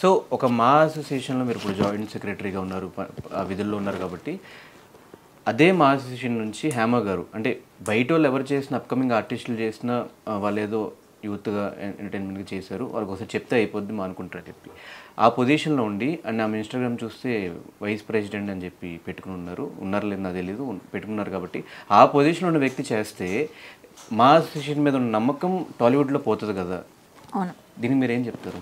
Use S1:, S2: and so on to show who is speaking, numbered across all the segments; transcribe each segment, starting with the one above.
S1: So ఒక మా అసోసియేషన్లో మీరు ఇప్పుడు జాయింట్ సెక్రటరీగా ఉన్నారు ప- ఆ విధుల్లో ఉన్నారు కాబట్టి అదే మా అసోసియేషన్ నుంచి హేమ గారు అంటే బయట వాళ్ళు ఎవరు చేసిన అప్కమింగ్ ఆర్టిస్టులు చేసిన వాళ్ళు ఏదో యూత్గా ఎంటర్టైన్మెంట్గా చేశారు వాళ్ళకి ఒకసారి చెప్తే అయిపోద్ది మా అనుకుంటారు చెప్పి ఆ పొజిషన్లో ఉండి అండ్ ఆమె ఇన్స్టాగ్రామ్ చూస్తే వైస్ ప్రెసిడెంట్ అని చెప్పి పెట్టుకుని ఉన్నారు ఉన్నారు లేదు నాకు తెలియదు ఉన్- పెట్టుకున్నారు కాబట్టి ఆ పొజిషన్లో ఉన్న వ్యక్తి చేస్తే మా అసోసియేషన్ మీద ఉన్న నమ్మకం టాలీవుడ్లో పోతుంది కదా
S2: అవును
S1: దీనికి మీరు ఏం చెప్తారు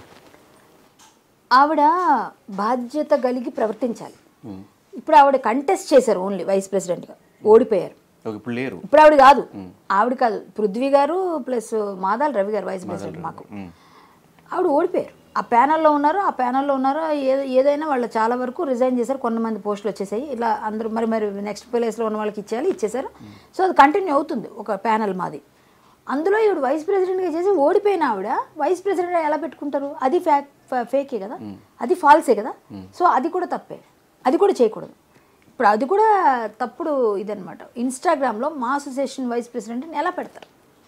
S2: ఆవిడ బాధ్యత కలిగి ప్రవర్తించాలి ఇప్పుడు ఆవిడ కంటెస్ట్ చేశారు ఓన్లీ వైస్ ప్రెసిడెంట్గా ఓడిపోయారు
S1: ఓకే, ఇప్పుడు లేరు
S2: ఇప్పుడు ఆవిడ కాదు ఆవిడ కాదు పృథ్వీ గారు ప్లస్ మాదాల రవి గారు వైస్ ప్రెసిడెంట్ మాకు
S1: మ్మ్.
S2: ఆవిడ ఓడిపోయారు ఆ ప్యానల్లో ఉన్నారు ఆ ప్యానల్లో ఉన్నారు ఏ- ఏదైనా వాళ్ళు చాలా వరకు రిజైన్ చేశారు కొంతమంది పోస్టులు వచ్చేసాయి ఇలా అందరూ మరి మరి నెక్స్ట్ ప్లేస్లో ఉన్న వాళ్ళకి ఇచ్చేయాలి ఇచ్చేసారు సో అది కంటిన్యూ అవుతుంది ఒక ప్యానల్ మాది అందులో ఈవిడ వైస్ ప్రెసిడెంట్గా చేసి ఓడిపోయిన ఆవిడ వైస్ ప్రెసిడెంట్ ఎలా పెట్టుకుంటారు అది ఫ్యాక్ ఫేకే కదా అది ఫాల్సే కదా సో అది కూడా తప్పే అది కూడా చేయకూడదు ఇప్పుడు అది కూడా తప్పుడు ఇదనమాట ఇన్స్టాగ్రామ్లో మా అసోసియేషన్ వైస్ ప్రెసిడెంట్ని ఎలా పెడతారు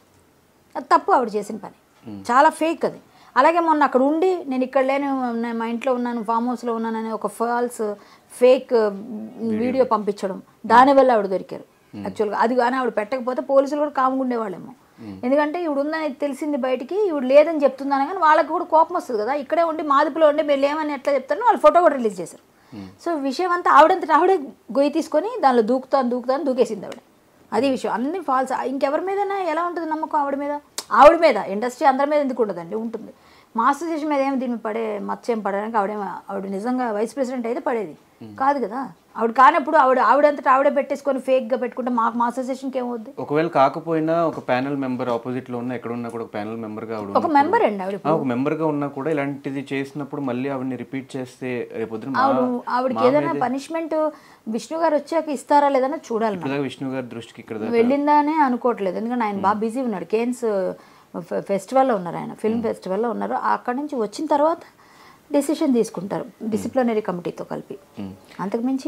S2: అది తప్పు ఆవిడ చేసిన పని చాలా ఫేక్ అది అలాగే మొన్న అక్కడ ఉండి నేను ఇక్కడ లేను నేను మా ఇంట్లో ఉన్నాను ఫామ్ హౌస్లో ఉన్నానని ఒక ఫాల్స్ ఫేక్ వీడియో పంపించడం దానివల్ల ఆవిడ దొరికారు యాక్చువల్గా అది కానీ ఆవిడ పెట్టకపోతే పోలీసులు కూడా కాముగా ఉండేవాళ్ళేమో ఎందుకంటే ఈవిడ ఉందని తెలిసింది బయటికి ఈవిడ లేదని చెప్తున్నాను కానీ వాళ్ళకి కూడా కోపం వస్తుంది కదా ఇక్కడే ఉండి మాదిపులో ఉండి మీరు లేమని ఎట్లా చెప్తారో వాళ్ళు ఫోటో కూడా రిలీజ్ చేశారు సో విషయం అంతా ఆవిడంతట ఆవిడే గొయ్యి తీసుకొని దానిలో దూకుతాను దూకుతాను దూకేసింది ఆవిడ అది విషయం అన్ని ఫాల్స్ ఇంకెవరి మీదైనా ఎలా ఉంటుంది నమ్మకం ఆవిడ మీద ఆవిడ మీద ఇండస్ట్రీ అందరి మీద ఎందుకు ఉండదండి ఉంటుంది మా అసోసియేషన్ మీద ఏమి దీన్ని పడే మత్స్యం పడడానికి ఆవిడేం ఆవిడ నిజంగా వైస్ ప్రెసిడెంట్ అయితే పడేది కాదు కదా ఆవిడ కానప్పుడు ఆవిడ ఆవిడంతటా ఆవిడే పెట్టేసుకొని ఫేక్గా పెట్టుకుంటే మాకు మా అసోసియేషన్కి ఏమవుద్ది
S1: ఒకవేళ కాకపోయినా ఒక ప్యానల్ మెంబర్ ఆపోజిట్ లో ఉన్న ఎక్కడ ఉన్నా కూడా ఒక ప్యానల్ మెంబర్ గా ఆవిడ
S2: ఒక
S1: ఉన్నప్పుడు-
S2: మెంబర్ అండి ఆవిడ
S1: ఆ, ఒక మెంబర్ గా ఉన్నా కూడా ఇలాంటిది చేసినప్పుడు మళ్ళీ ఆవిడని రిపీట్ చేస్తే రేపొద్దున మా-
S2: ఆవిడ ఆవిడకి ఏదైనా పనిష్మెంట్ విష్ణు గారు వచ్చాక ఇస్తారా లేదన్నా చూడాలి మనం.
S1: ఇప్పటిదాకా విష్ణు గారి దృష్టికి ఇక్కడ దాకా
S2: వెళ్ళిందానే అనుకోవట్లేదు ఎందుకంటే ఆయన బాగా బిజీ ఉన్నాడు కేన్స్ ఫె- ఫెస్టివల్లో ఉన్నారు ఆయన ఫిల్మ్ ఫెస్టివల్లో ఉన్నారు అక్కడి నుంచి వచ్చిన తర్వాత డెసిషన్ తీసుకుంటారు డిసిప్లినరీ కమిటీతో కలిపి అంతకుమించి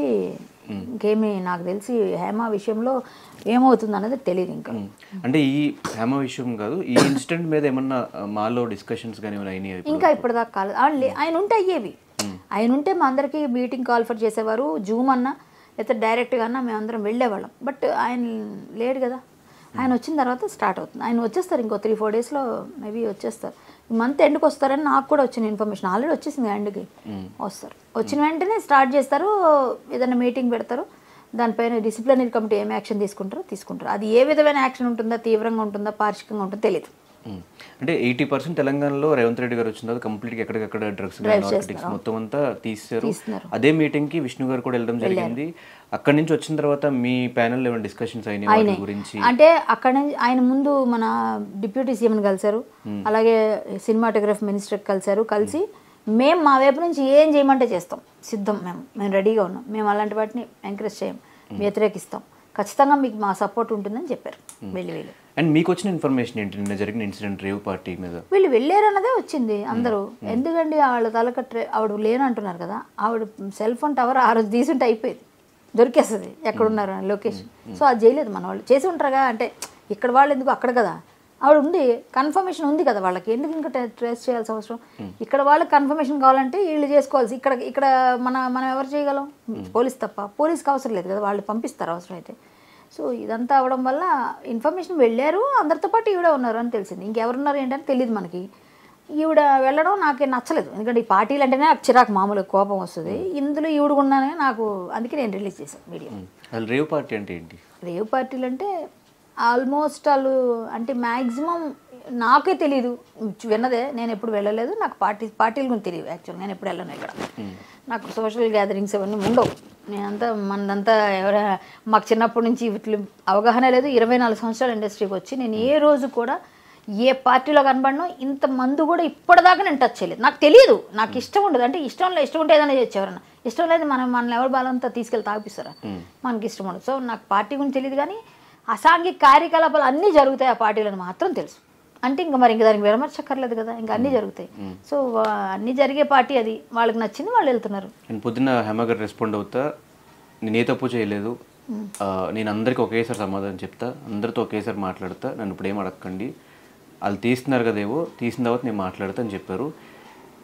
S2: ఇంకేమీ నాకు తెలిసి హేమ విషయంలో ఏమవుతుంది అన్నది తెలియదు ఇంకా
S1: అంటే ఈ హేమ విషయం కాదు ఈ ఇన్సిడెంట్ మీద ఏమన్నా ఆ, మాలో డిస్కషన్స్ కానీ ఏమైనా అయినాయి
S2: ఇంకా ఇప్పటిదాకా కాలేదు ఆయన లే- ఆయన ఉంటే అయ్యేవి ఆయన ఉంటే మా అందరికీ మీటింగ్ కాల్ఫర్ చేసేవారు జూమ్ అన్నా లేకపోతే డైరెక్ట్గా అన్నా మేమందరం వెళ్ళేవాళ్ళం బట్ ఆయన లేడు కదా ఆయన వచ్చిన తర్వాత స్టార్ట్ అవుతుంది ఆయన వచ్చేస్తారు ఇంకో త్రీ ఫోర్ డేస్లో మేబీ వచ్చేస్తారు ఈ మంత్ ఎండ్కి వస్తారని నాకు కూడా వచ్చిన ఇన్ఫర్మేషన్ ఆల్రెడీ వచ్చేసింది ఎండ్కి వస్తారు వచ్చిన వెంటనే స్టార్ట్ చేస్తారు ఏదైనా మీటింగ్ పెడతారు దానిపైన డిసిప్లినరీ కమిటీ ఏం యాక్షన్ తీసుకుంటారో తీసుకుంటారు అది ఏ విధమైన యాక్షన్ ఉంటుందా తీవ్రంగా ఉంటుందా పార్షికంగా ఉంటుందో తెలియదు
S1: ఉమ్. అంటే ఎయిటీ పర్సెంట్ తెలంగాణలో రేవంత్ రెడ్డి గారు వచ్చిన తర్వాత కంప్లీట్ గా ఎక్కడికక్కడ డ్రగ్స్ నార్కటిక్స్ మొత్తం అంతా తీస్తారు
S2: తీస్తున్నారు.
S1: అదే మీటింగ్ కి విష్ణు గారు కూడా వెళ్ళడం జరిగింది అక్కడి నుంచి వచ్చిన తర్వాత మీ ప్యానెల్ ఏమైనా డిస్కషన్స్ అయినాయి వాటి గురించి
S2: అంటే అక్కడ నుంచి ఆయన ముందు మన డిప్యూటీ సీఎంని కలిశారు అలాగే సినిమాటోగ్రఫీ మినిస్టర్ కలిశారు కలిసి మేము మా వైపు నుంచి ఏం చేయమంటే చేస్తాం సిద్ధం మేము మేము రెడీగా ఉన్నాం మేము అలాంటి వాటిని ఎంకరేజ్ చేయం వ్యతిరేకిస్తాం ఖచ్చితంగా మీకు మా సపోర్ట్ ఉంటుందని చెప్పారు వెళ్ళి వెళ్ళి
S1: అండ్ మీకు వచ్చిన ఇన్ఫర్మేషన్ ఏంటి నిన్న జరిగిన ఇన్సిడెంట్ రేవ్ పార్టీ మీద
S2: వీళ్ళు వెళ్ళారన్నదే వచ్చింది అందరూ ఎందుకండి వాళ్ళ తలక ట్రే- ఆవిడ లేనంటున్నారు కదా ఆవిడ సెల్ ఫోన్ టవర్ ఆ రోజు తీసుంటే అయిపోయింది దొరికేస్తుంది ఎక్కడున్నారు అని లొకేషన్ సో అది చేయలేదు మన వాళ్ళు చేసి ఉంటారుగా అంటే ఇక్కడ వాళ్ళు ఎందుకు అక్కడ కదా ఆవిడ ఉంది కన్ఫర్మేషన్ ఉంది కదా వాళ్ళకి ఎందుకు ఇంకా ట్రేస్ చేయాల్సిన అవసరం ఇక్కడ వాళ్ళకి కన్ఫర్మేషన్ కావాలంటే వీళ్ళు చేసుకోవాల్సి ఇక్కడ ఇక్కడ మన మనం ఎవరు చేయగలం పోలీస్ తప్ప పోలీస్కి అవసరం లేదు కదా వాళ్ళు పంపిస్తారు అవసరం అయితే సో ఇదంతా అవడం వల్ల ఇన్ఫర్మేషన్ వెళ్ళారు అందరితో పాటు ఈవిడ ఉన్నారు అని తెలిసింది ఇంకెవరున్నారు ఏంటని తెలియదు మనకి ఈవిడ వెళ్ళడం నాకేం నచ్చలేదు ఎందుకంటే ఈ పార్టీలు అంటేనే నాకు చిరాకు మామూలు కోపం వస్తుంది ఇందులో ఈవిడ ఉన్నానే నాకు అందుకే నేను రిలీజ్ చేశాను మీడియా
S1: అసలు రేవ్ పార్టీ అంటే ఏంటి
S2: రేవ్ పార్టీలు అంటే ఆల్మోస్ట్ వాళ్ళు అంటే మ్యాక్సిమం నాకే తెలియదు విన్నదే నేను ఎప్పుడు వెళ్ళలేదు నాకు పార్టీ పార్టీల గురించి తెలియదు యాక్చువల్ నేను ఎప్పుడు వెళ్ళను ఇక్కడ నాకు సోషల్ గ్యాదరింగ్స్ అవన్నీ ఉండవు నేనంతా మనదంతా ఎవర మాకు చిన్నప్పటి నుంచి వీటి అవగాహన లేదు ఇరవై నాలుగు సంవత్సరాల ఇండస్ట్రీకి వచ్చి నేను ఏ రోజు కూడా ఏ పార్టీలో కనబడను ఇంత మందు కూడా ఇప్పటిదాకా నేను టచ్ చేయలేదు నాకు తెలియదు నాకు ఇష్టం ఉండదు అంటే ఇష్టం లేదు ఇష్టం ఉంటే ఏదైనా చేయొచ్చు ఎవరన్నా ఇష్టం లేదు మనం మన ఎవరి బాలంతా తీసుకెళ్ళి తాగిపిస్తారా మనకి ఇష్టం ఉండదు సో నాకు పార్టీ గురించి తెలియదు కానీ అసాంఘిక కార్యకలాపాలు అన్నీ జరుగుతాయి ఆ పార్టీలను మాత్రం తెలుసు అంటే ఇంకా మరి ఇంకా దానికి విడమర్చక్కర్లేదు కదా ఇంకా అన్నీ జరుగుతాయి సో వా- అన్నీ జరిగే పార్టీ అది వాళ్ళకి నచ్చింది వాళ్ళు వెళ్తున్నారు
S1: నేను పొద్దున్న హేమ గారు రెస్పాండ్ అవుతా నేను ఏ తప్పు చేయలేదు ఆ, నేను అందరికీ ఒకేసారి సమాధానం చెప్తా అందరితో ఒకేసారి మాట్లాడతా నన్ను ఇప్పుడు ఏం అడగకండి వాళ్ళు తీస్తున్నారు కదేవో తీసిన తర్వాత నేను మాట్లాడతా అని చెప్పారు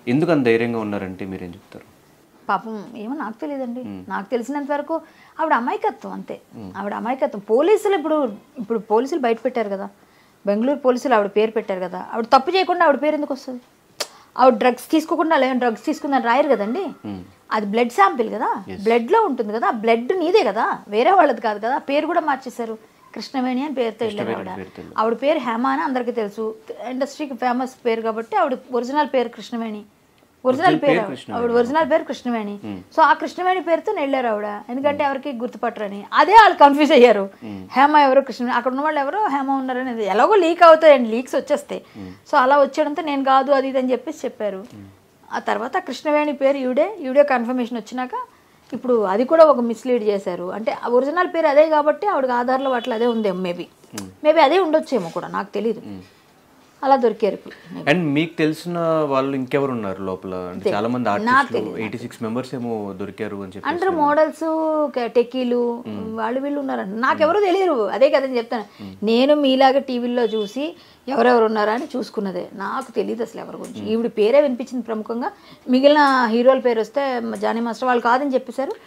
S1: ఎందుకు అంత ధైర్యంగా ఉన్నారంటే మీరేం చెప్తారు
S2: పాపం ఏమో నాకు తెలియదండి నాకు తెలిసినంత వరకు ఆవిడ అమాయకత్వం అంతే ఆవిడ అమాయకత్వం పోలీసులు ఇప్పుడు ఇప్పుడు పోలీసులు బయట పెట్టారు కదా బెంగళూరు పోలీసులు ఆవిడ పేరు పెట్టారు కదా ఆవిడ తప్పు చేయకుండా ఆవిడ పేరు ఎందుకు వస్తుంది ఆవిడ డ్రగ్స్ తీసుకోకుండా లేని డ్రగ్స్ తీసుకుందని రాయరు కదండి అది బ్లడ్ శాంపిల్ కదా బ్లడ్ లో ఉంటుంది కదా బ్లడ్ నీదే కదా వేరే వాళ్ళది కాదు కదా పేరు కూడా మార్చేశారు కృష్ణవేణి అని పేరుతో వెళ్ళారు ఆవిడ ఆవిడ పేరు హేమ అని అందరికీ తెలుసు ఇండస్ట్రీకి ఫేమస్ పేరు కాబట్టి ఆవిడ ఒరిజినల్ పేరు కృష్ణవేణి ఒరిజినల్ పేరు ఆవిడ. ఆవిడ ఒరిజినల్ పేరు కృష్ణవేణి సో ఆ కృష్ణవేణి పేరుతో వెళ్ళారు ఆవిడ ఎందుకంటే ఎవరికి గుర్తుపట్టరని అదే వాళ్ళు కన్ఫ్యూజ్ అయ్యారు హేమ ఎవరు కృష్ణవేణి అక్కడ ఉన్న వాళ్ళు ఎవరో హేమ ఉన్నారని అది ఎలాగో లీక్ అవుతాయండి లీక్స్ వచ్చేస్తాయి సో అలా వచ్చేయడంతో నేను కాదు అది ఇది అని చెప్పేసి చెప్పారు ఆ తర్వాత కృష్ణవేణి పేరు ఈవిడే ఈవిడే కన్ఫర్మేషన్ వచ్చినాక ఇప్పుడు అది కూడా ఒక మిస్లీడ్ చేశారు అంటే ఒరిజినల్ పేరు అదే కాబట్టి ఆవిడకి ఆధార్లో వాటిలో అదే ఉందేమో మేబీ మేబీ అదే ఉండొచ్చేమో కూడా నాకు తెలియదు అలా దొరికారు ఇప్పుడు
S1: అండ్ మీకు తెలిసిన వాళ్ళు ఇంకెవరు ఉన్నారు లోపల అంటే చాలా మంది ఆర్టిస్టులు ఎయిటీ సిక్స్ మెంబర్స్ ఏమో దొరికారు అని చెప్పి
S2: అంటారు మోడల్స్ టెక్కీలు వాళ్ళు వీళ్ళు ఉన్నారంట నాకెవరో తెలియరు అదే కదని చెప్తాను నేను మీలాగా టీవీల్లో చూసి ఎవరెవరు ఉన్నారా అని చూసుకున్నదే నాకు తెలియదు అసలు ఎవరి గురించి ఈవిడ పేరే వినిపించింది ప్రముఖంగా మిగిలిన హీరోల పేరు వస్తే జానీ మాస్టర్ వాళ్ళు కాదని చెప్పేశారు